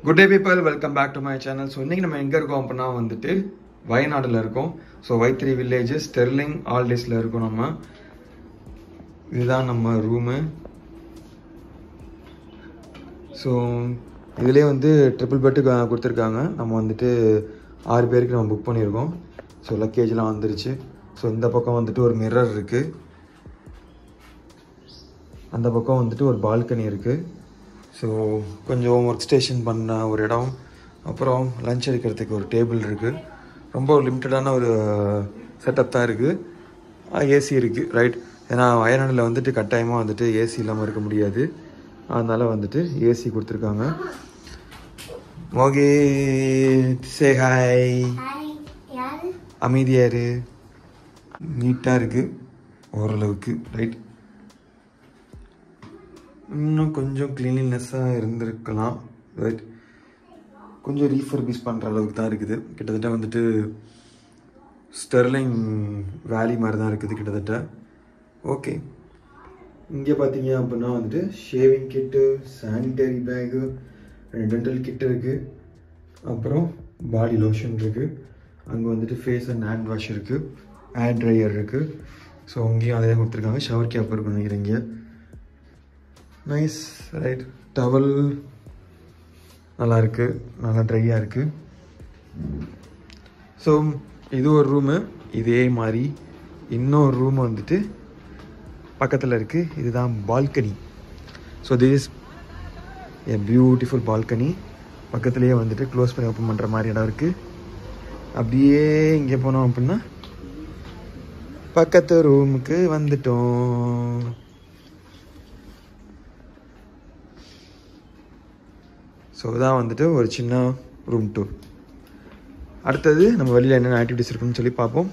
good day people welcome back to my channel so இன்றைக்கி நம்ம எங்கே இருக்கோம் அப்படின்னா வந்துட்டு வயநாட்டில் இருக்கோம் ஸோ வைத்திரி வில்லேஜ் ஸ்டெர்லிங் ஆல்டேஸில் இருக்கோம் நம்ம இதுதான் நம்ம ரூமு ஸோ இதுலேயே வந்து ட்ரிபிள் பெட்டு கொடுத்துருக்காங்க நம்ம வந்துட்டு ஆறு பேருக்கு நம்ம புக் பண்ணியிருக்கோம் ஸோ லக்கேஜ்லாம் வந்துருச்சு ஸோ இந்த பக்கம் வந்துட்டு ஒரு மிரர் இருக்குது அந்த பக்கம் வந்துட்டு ஒரு பால்கனி இருக்குது ஸோ கொஞ்சம் ஒர்க் ஸ்டேஷன் பண்ண ஒரு இடம் அப்புறம் லஞ்ச் எடுக்கிறதுக்கு ஒரு டேபிள் இருக்குது ரொம்ப லிமிட்டடான ஒரு செட்டப் தான் இருக்குது ஏசி இருக்குது ரைட் ஏன்னா வயநாடில் வந்துட்டு கட்டாயமாக வந்துட்டு ஏசி இல்லாமல் இருக்க முடியாது அதனால் வந்துட்டு ஏசி கொடுத்துருக்காங்க மோகி சே ஹாய் ஹாய் யாரு அமைதியாக இரு நீட்டாக இருக்குது ஓரளவுக்கு ரைட் இன்னும் கொஞ்சம் க்ளீனினஸ்ஸாக இருந்திருக்கலாம் ரைட் கொஞ்சம் ரீஃபர்பிஸ் பண்ணுற அளவுக்கு தான் இருக்குது கிட்டத்தட்ட வந்துட்டு ஸ்டெர்லிங் வேலி மாதிரி தான் இருக்குது கிட்டத்தட்ட ஓகே இங்கே பார்த்தீங்க அப்படின்னா வந்துட்டு shaving kit sanitary bag dental kit இருக்குது அப்புறம் பாடி லோஷன் இருக்குது அங்கே வந்துட்டு ஃபேஸ் அண்ட் ஹேண்ட் வாஷ் இருக்குது ஹேர் ட்ரையர் இருக்குது ஸோ அங்கேயும் அதே கொடுத்துருக்காங்க ஷவர் கேப் இருக்குன்னு நினைக்கிறேன் இங்கே நைஸ் ரைட் டவல் நல்லா இருக்கு நல்லா ட்ரையாக இருக்கு ஸோ இது ஒரு ரூமு இதே மாதிரி இன்னொரு ரூம் வந்துட்டு பக்கத்தில் இருக்குது இதுதான் balcony so this is a beautiful balcony பக்கத்துலேயே வந்துட்டு க்ளோஸ் பண்ணி ஓப்பன் பண்ணுற மாதிரி இடம் இருக்குது அப்படியே இங்கே போனோம் அப்படின்னா பக்கத்து ரூமுக்கு வந்துட்டோம் ஸோ இதான் வந்துட்டு ஒரு சின்ன ரூம் டூர் அடுத்தது நம்ம வெளியில் என்னென்ன ஆக்டிவிட்டிஸ் இருக்குன்னு சொல்லி பார்ப்போம்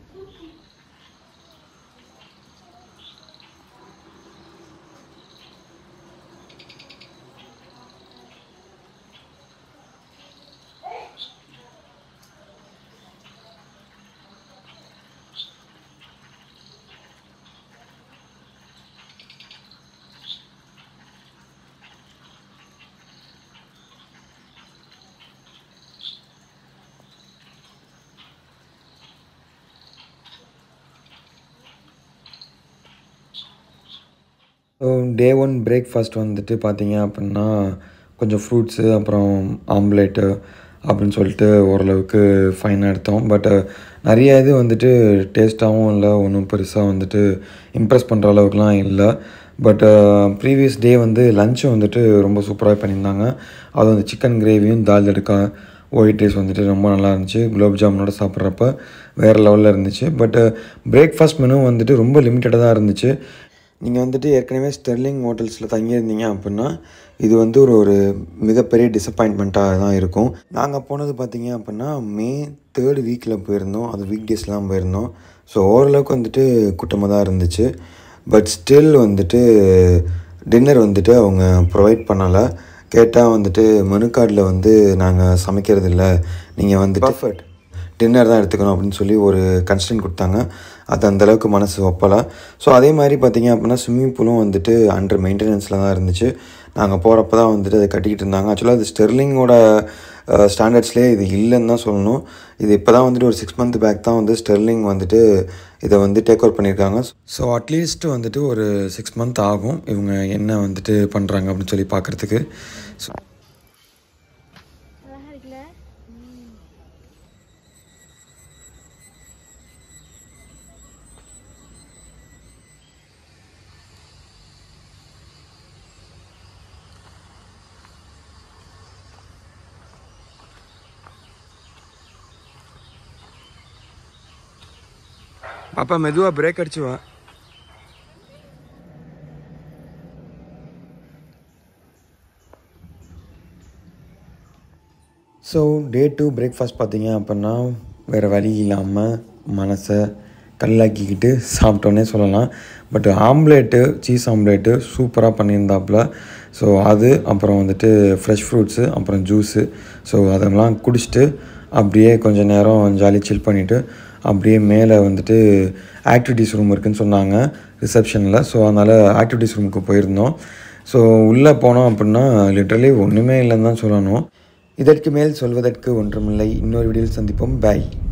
டே ஒன் பிரேக்ஃபாஸ்ட் வந்துட்டு பார்த்தீங்க அப்படின்னா கொஞ்சம் ஃப்ரூட்ஸு அப்புறம் ஆம்லேட்டு அப்படின்னு சொல்லிட்டு ஓரளவுக்கு ஃபைனாக எடுத்தோம் பட் நிறைய இது வந்துட்டு டேஸ்ட்டாகவும் இல்லை ஒன்றும் பெருசாக வந்துட்டு இம்ப்ரெஸ் பண்ணுற அளவுக்குலாம் இல்லை பட் ப்ரீவியஸ் டே வந்து லஞ்சும் வந்துட்டு ரொம்ப சூப்பராக பண்ணியிருந்தாங்க அது வந்து சிக்கன் கிரேவியும் தால் தடுக்கா ஒயிட் ரைஸ் வந்துட்டு ரொம்ப நல்லா இருந்துச்சு குலோப் ஜாமுனோட சாப்பிட்றப்ப வேறு லெவலில் இருந்துச்சு பட் பிரேக்ஃபாஸ்ட் மெனு வந்துட்டு ரொம்ப லிமிட்டடாக தான் இருந்துச்சு நீங்கள் வந்துட்டு ஏற்கனவே ஸ்டெர்லிங் ஹோட்டல்ஸில் தங்கியிருந்தீங்க அப்படின்னா இது வந்து ஒரு ஒரு மிகப்பெரிய டிசப்பாயின்மெண்ட்டாக தான் இருக்கும் நாங்கள் போனது பார்த்தீங்க அப்படின்னா மே தேர்ட் வீக்கில் போயிருந்தோம் அது வீக் டேஸ்லாம் போயிருந்தோம் ஸோ ஓரளவுக்கு வந்துட்டு கூட்டமாக தான் இருந்துச்சு பட் ஸ்டில் வந்துட்டு டின்னர் வந்துட்டு அவங்க ப்ரொவைட் பண்ணலை கேட்டால் வந்துட்டு மெனு கார்டில் வந்து நாங்கள் சமைக்கிறது இல்லை நீங்கள் வந்துட்டு பர்ஃபெக்ட் டின்னர் தான் எடுத்துக்கணும் அப்படின்னு சொல்லி ஒரு கன்ஸ்டன்ட் கொடுத்தாங்க அது அந்தளவுக்கு மனசு ஒப்பலை ஸோ அதே மாதிரி பார்த்தீங்க அப்படின்னா ஸ்விம்மிங் பூலும் வந்துட்டு அண்டர் மெயின்டெனன்ஸில் தான் இருந்துச்சு நாங்கள் போகிறப்ப தான் வந்துட்டு அதை கட்டிக்கிட்டு இருந்தாங்க ஆக்சுவலாக அது ஸ்டெர்லிங்கோட ஸ்டாண்டர்ட்ஸ்லேயே இது இல்லைன்னு தான் சொல்லணும் இது இப்போ தான் வந்துட்டு ஒரு சிக்ஸ் மந்த் பேக் தான் வந்து ஸ்டெர்லிங் வந்துட்டு இதை வந்து டேக் ஓவர் பண்ணியிருக்காங்க ஸோ அட்லீஸ்ட் வந்துட்டு ஒரு சிக்ஸ் மந்த் ஆகும் இவங்க என்ன வந்துட்டு பண்ணுறாங்க அப்படின்னு சொல்லி பார்க்குறதுக்கு ஸோ அழகா இருக்குல்ல பாப்பா மெதுவாக பிரேக் அடிச்சு வா ஸோ டே டூ பிரேக்ஃபாஸ்ட் பார்த்தீங்க அப்படின்னா வேறு வழி இல்லாமல் மனசை கல்லாக்கிக்கிட்டு சாப்பிட்டோன்னே சொல்லலாம் பட் ஆம்லேட்டு சீஸ் ஆம்லேட்டு சூப்பராக பண்ணியிருந்தாப்புல ஸோ அது அப்புறம் வந்துட்டு ஃப்ரெஷ் ஃப்ரூட்ஸு அப்புறம் ஜூஸு ஸோ அதெல்லாம் குடிச்சிட்டு அப்படியே கொஞ்சம் நேரம் ஜாலி சில் பண்ணிவிட்டு அப்படியே மேலே வந்துட்டு ஆக்டிவிட்டீஸ் ரூம் இருக்குன்னு சொன்னாங்க ரிசப்ஷனில் ஸோ அதனால் ஆக்டிவிட்டீஸ் ரூமுக்கு போயிருந்தோம் ஸோ உள்ளே போனோம் அப்படின்னா லிட்ரலி ஒன்றுமே இல்லைன்னு தான் சொல்லணும் இதற்கு மேல் சொல்வதற்கு ஒன்றுமில்லை இன்னொரு வீடியோவில் சந்திப்போம் பாய்